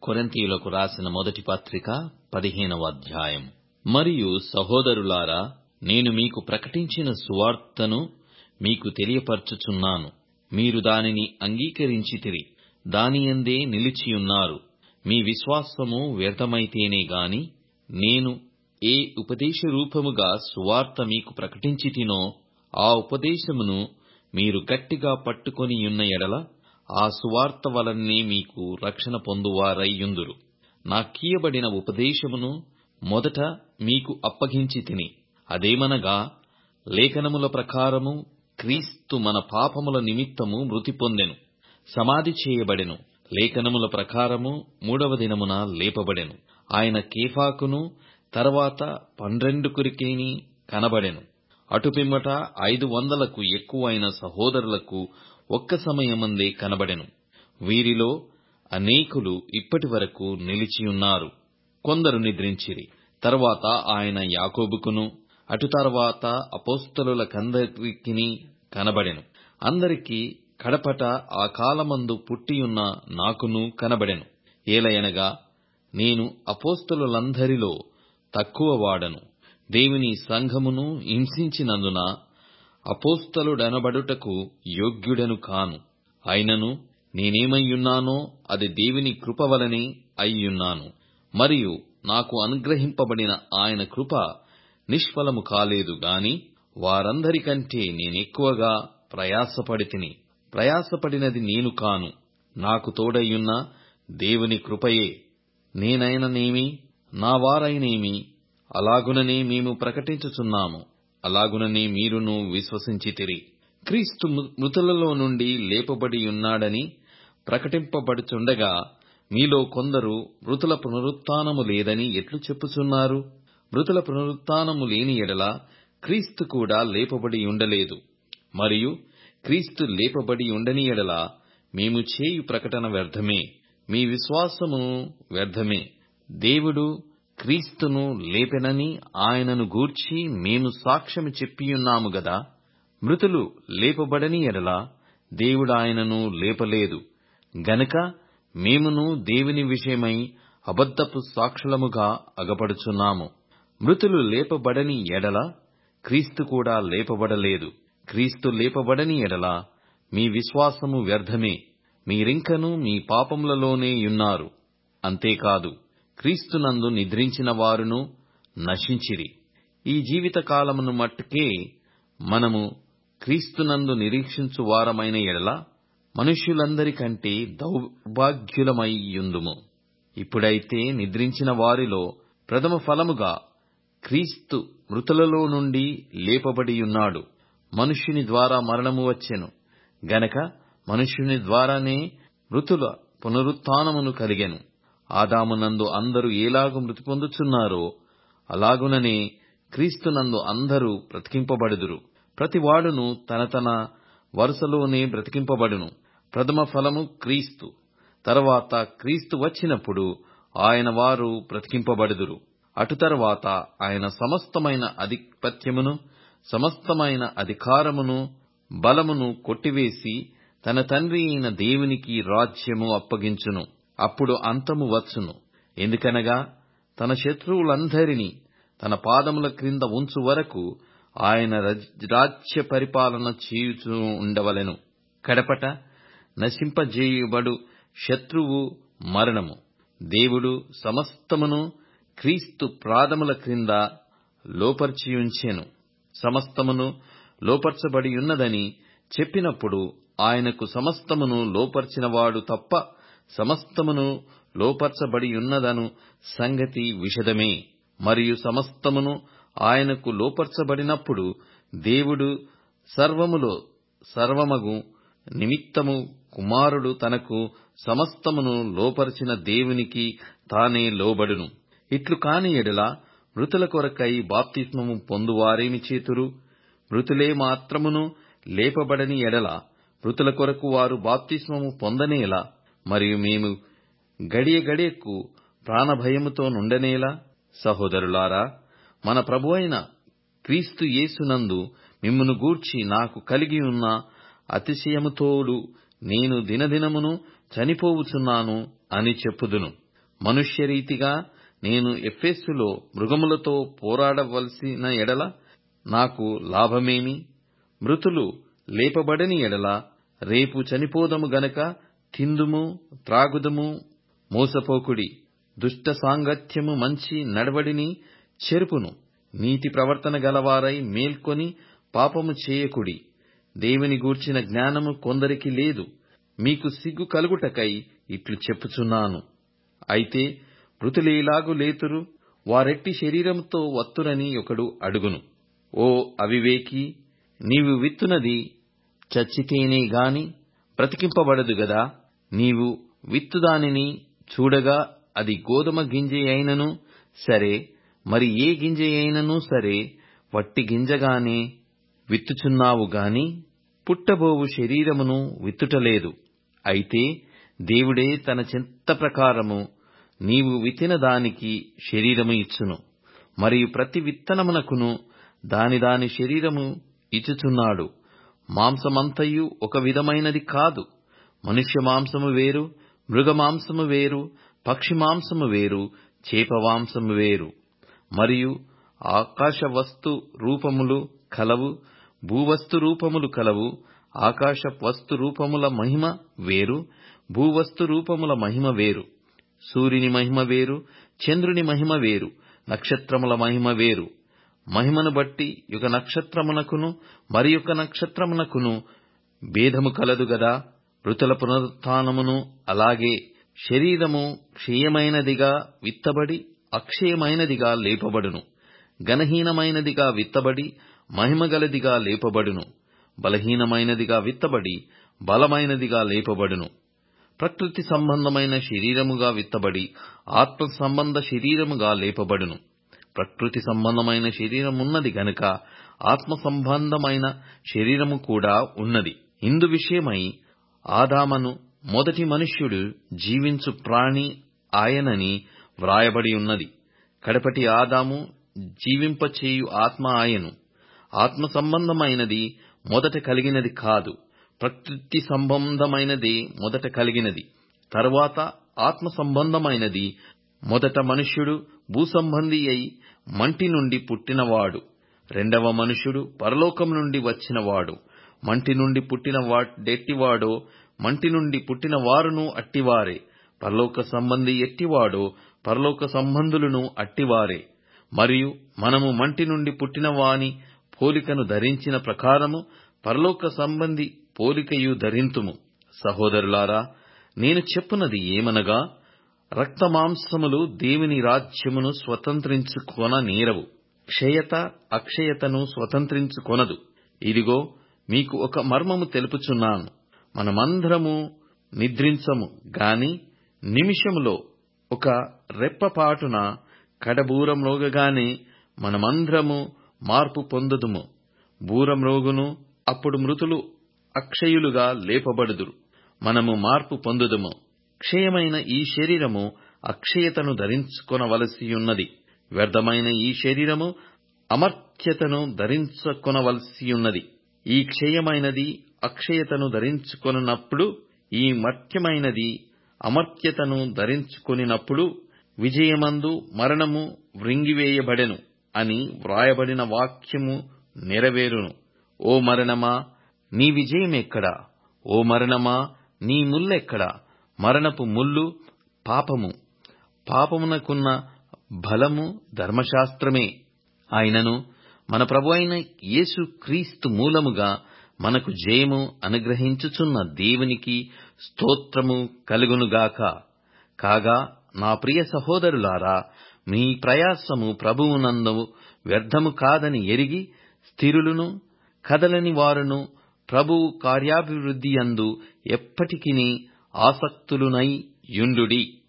కొరింథీయులకు రాసిన మొదటి పత్రిక పదిహేనవ అధ్యాయం మరియు సహోదరులారా నేను మీకు ప్రకటించిన సువార్తను మీకు తెలియపరచుచున్నాను మీరు దానిని అంగీకరించితిరి దానియందే నిలిచియున్నారు మీ విశ్వాసము వ్యర్థమైతేనే గాని నేను ఏ ఉపదేశ రూపముగా సువార్త మీకు ప్రకటించితినో ఆ ఉపదేశమును మీరు గట్టిగా పట్టుకొనియున్న ఎడల ఆ సువార్త వలనే మీకు రక్షణ పొందువారై యుందురు నాకీయబడిన ఉపదేశమును మొదట మీకు అప్పగించి తిని అదేమనగా లేఖనముల ప్రకారము క్రీస్తు మన పాపముల నిమిత్తము మృతి పొందెను సమాధి చేయబడెను లేఖనముల ప్రకారము మూడవ దినమున లేపబడెను ఆయన కేఫాకును తర్వాత పన్నెండుకురికిని కనబడెను అటుపిమ్మట ఐదు వందలకు ఎక్కువైన సహోదరులకు ఒక్క సమయమందే కనబడెను వీరిలో అనేకులు ఇప్పటి వరకు నిలిచియున్నారు కొందరు నిద్రించిరి తరువాత ఆయన యాకోబుకును అటు తర్వాత అపోస్తలులకందరికిని కనబడెను అందరికి కడపట ఆ కాలమందు పుట్టియున్న నాకును కనబడెను ఏలయనగా నేను అపోస్తలులందరిలో తక్కువ వాడను దేవుని సంఘమును హింసించినందున అపోస్తలుడనబడుటకు యోగ్యుడను కాను అయినను నేనేమయ్యున్నానో అది దేవుని కృప వలనే అయ్యున్నాను మరియు నాకు అనుగ్రహింపబడిన ఆయన కృప నిష్ఫలము కాలేదు గాని వారందరికంటే నేనెక్కువగా ప్రయాసపడితిని ప్రయాసపడినది నేను కాను నాకు తోడయ్యున్న దేవుని కృపయే నేనైననేమి నా వారైనేమి అలాగుననే మేము ప్రకటించుచున్నాము అలాగుననే మీరును విశ్వసించితిరి క్రీస్తు మృతులలో నుండి లేపబడి ఉన్నాడని ప్రకటింపబడుచుండగా మీలో కొందరు మృతుల పునరుత్నము లేదని ఎట్లు చెప్పుచున్నారు మృతుల పునరుత్నము లేని ఎడల క్రీస్తు కూడా లేపబడి ఉండలేదు మరియు క్రీస్తు లేపబడి ఉండని ఎడల మేము చేయు ప్రకటన వ్యర్థమే మీ విశ్వాసము వ్యర్థమే దేవుడు క్రీస్తును లేపెనని ఆయనను గూర్చి మేము సాక్ష్యము చెప్పియున్నాము గదా మృతులు లేపబడని ఎడల దేవుడు ఆయనను లేపలేదు గనుక మేమును దేవుని విషయమై అబద్ధపు సాక్షులముగా అగపడుచున్నాము మృతులు లేపబడని ఎడల క్రీస్తు కూడా లేపబడలేదు క్రీస్తు లేపబడని ఎడల మీ విశ్వాసము వ్యర్థమే మీరింకను మీ పాపములలోనే యున్నారు అంతేకాదు క్రీస్తునందు నిద్రించిన వారును నశించిరి ఈ జీవిత కాలమును మట్టుకే మనము క్రీస్తునందు నిరీక్షించు వారమైన ఎడల మనుష్యులందరికంటే దౌర్భాగ్యులమయ్యుందుము ఇప్పుడైతే నిద్రించిన వారిలో ప్రథమ ఫలముగా క్రీస్తు మృతులలో నుండి లేపబడియున్నాడు మనుష్యుని ద్వారా మరణము వచ్చెను గనక మనుష్యుని ద్వారానే మృతుల పునరుత్నమును కలిగెను ఆదామునందు అందరూ ఏలాగు మృతి పొందుచున్నారో అలాగుననే క్రీస్తునందు అందరూ బ్రతికింపబడుదురు ప్రతివాడును తన తన వరుసలోనే బ్రతికింపబడును ప్రథమ ఫలము క్రీస్తు తర్వాత క్రీస్తు వచ్చినప్పుడు ఆయన వారు బ్రతికింపబడుదురు అటు తర్వాత ఆయన సమస్తమైన అధిపత్యమును సమస్తమైన అధికారమును బలమును కొట్టివేసి తన తండ్రి అయిన దేవునికి రాజ్యము అప్పగించును అప్పుడు అంతము వచ్చును ఎందుకనగా తన శత్రువులందరినీ తన పాదముల క్రింద ఉంచు వరకు ఆయన రాజ్య పరిపాలన చేయుచూ ఉండవలెను కడపట నశింపజేయబడు శత్రువు మరణము దేవుడు సమస్తమును క్రీస్తు ప్రాదముల క్రింద లోపర్చియుంచెను సమస్తమును లోపర్చబడి ఉన్నదని చెప్పినప్పుడు ఆయనకు సమస్తమును లోపర్చినవాడు తప్ప సమస్తమును లోపర్చబడి ఉన్నదను సంగతి విషదమే మరియు సమస్తమును ఆయనకు లోపర్చబడినప్పుడు దేవుడు సర్వములో సర్వమగు నిమిత్తము కుమారుడు తనకు సమస్తమును లోపరిచిన దేవునికి తానే లోబడును ఇట్లు కాని ఎడల మృతుల కొరకై బాప్తిస్మము పొందువారేమి చేతురు మృతులే మాత్రమును లేపబడని ఎడల మృతుల కొరకు వారు బాప్తిస్మము పొందనేలా మరియు మేము గడియ గడియకు ప్రాణభయముతో నుండనేలా సహోదరులారా మన ప్రభువైన క్రీస్తు యేసునందు మిమ్మును గూర్చి నాకు కలిగి ఉన్న అతిశయముతోడు నేను దినదినమును చనిపోవుచున్నాను అని చెప్పుదును మనుష్యరీతిగా నేను ఎఫెస్సులో మృగములతో పోరాడవలసిన ఎడల నాకు లాభమేమి మృతులు లేపబడని ఎడల రేపు చనిపోదము గనక తిందుము త్రాగుదుము మోసపోకుడి దుష్ట సాంగత్యము మంచి నడవడిని చెరుపును నీతి ప్రవర్తన గలవారై మేల్కొని పాపము చేయకుడి దేవుని గూర్చిన జ్ఞానము కొందరికి లేదు మీకు సిగ్గు కలుగుటకై ఇట్లు చెప్పుచున్నాను అయితే మృతులేలాగు లేతురు వారెట్టి శరీరముతో వత్తురని ఒకడు అడుగును ఓ అవివేకి నీవు విత్తునది చచ్చితేనే గాని బ్రతికింపబడదు గదా నీవు విత్తుదానిని చూడగా అది గోధుమ గింజ అయినను సరే మరి ఏ గింజ అయినను సరే వట్టి గింజగానే విత్తుచున్నావు గాని పుట్టబోవు శరీరమును విత్తుటలేదు అయితే దేవుడే తన చింత ప్రకారము నీవు విత్తిన దానికి శరీరము ఇచ్చును మరియు ప్రతి విత్తనమునకును దాని దాని శరీరము ఇచ్చుచున్నాడు మాంసమంతయు ఒక విధమైనది కాదు మనుష్య మాంసము వేరు మృగ మాంసము వేరు పక్షి మాంసము వేరు చేప మాంసము వేరు మరియు ఆకాశ వస్తు రూపములు కలవు భూవస్తు రూపములు కలవు ఆకాశ వస్తు రూపముల మహిమ వేరు భూవస్తు రూపముల మహిమ వేరు సూర్యుని మహిమ వేరు చంద్రుని మహిమ వేరు నక్షత్రముల మహిమ వేరు మహిమను బట్టి యుగ నక్షత్రమునకును మరి యొక్క నక్షత్రమునకును భేదము కలదు గదా మృతుల పునరుత్నమును అలాగే శరీరము క్షయమైనదిగా విత్తబడి అక్షయమైనదిగా లేపబడును గణహీనమైనదిగా విత్తబడి మహిమగలదిగా లేపబడును బలహీనమైనదిగా విత్తబడి బలమైనదిగా లేపబడును ప్రకృతి సంబంధమైన శరీరముగా విత్తబడి ఆత్మ సంబంధ శరీరముగా లేపబడును ప్రకృతి సంబంధమైన శరీరమున్నది గనుక ఆత్మ సంబంధమైన శరీరము కూడా ఉన్నది ఇందు విషయమై ఆదామను మొదటి మనుష్యుడు జీవించు ప్రాణి ఆయనని వ్రాయబడి ఉన్నది కడపటి ఆదాము జీవింపచేయు ఆత్మ ఆయను ఆత్మ సంబంధమైనది మొదట కలిగినది కాదు ప్రకృతి సంబంధమైనదే మొదట కలిగినది తరువాత ఆత్మ సంబంధమైనది మొదట మనుష్యుడు భూసంబంధి అయి మంటి నుండి పుట్టినవాడు రెండవ మనుష్యుడు పరలోకం నుండి వచ్చినవాడు మంటి నుండి పుట్టిన వాడెట్టివాడో మంటి నుండి పుట్టిన వారును అట్టివారే పరలోక సంబంధి ఎట్టివాడో పరలోక సంబంధులను అట్టివారే మరియు మనము మంటి నుండి పుట్టిన వాని పోలికను ధరించిన ప్రకారము పరలోక సంబంధి పోలికయు ధరింతుము సహోదరులారా నేను చెప్పునది ఏమనగా రక్తమాంసములు దేవుని రాజ్యమును స్వతంత్రించుకొన నేరవు క్షయత అక్షయతను స్వతంత్రించుకొనదు ఇదిగో మీకు ఒక మర్మము తెలుపుచున్నాను మనమందరము నిద్రించము గాని నిమిషములో ఒక రెప్పపాటున కడబూరమ్రోగగానే మనమందరము మార్పు పొందుదుము బూరమ్రోగును అప్పుడు మృతులు అక్షయులుగా లేపబడుదురు మనము మార్పు పొందుదుము క్షయమైన ఈ శరీరము అక్షయతను ధరించుకొనవలసియున్నది వ్యర్థమైన ఈ శరీరము అమర్త్యతను ధరించుకొనవలసియున్నది ఈ క్షయమైనది అక్షయతను ధరించుకొనున్నప్పుడు ఈ మర్త్యమైనది అమర్త్యతను ధరించుకొనినప్పుడు విజయమందు మరణము వ్రింగివేయబడెను అని వ్రాయబడిన వాక్యము నెరవేరును ఓ మరణమా నీ విజయమెక్కడా ఓ మరణమా నీ ముల్లెక్కడా మరణపు ముల్లు పాపము పాపమునకున్న బలము ధర్మశాస్త్రమే ఆయనను మన ప్రభు అయిన యేసు క్రీస్తు మూలముగా మనకు జయము అనుగ్రహించుచున్న దేవునికి స్తోత్రము కలుగునుగాక కాగా నా ప్రియ సహోదరులారా మీ ప్రయాసము ప్రభువునందు వ్యర్థము కాదని ఎరిగి స్థిరులను కదలని వారును ప్రభువు కార్యాభివృద్ధియందు ఎప్పటికినీ ఆసక్తులునై యుండుడి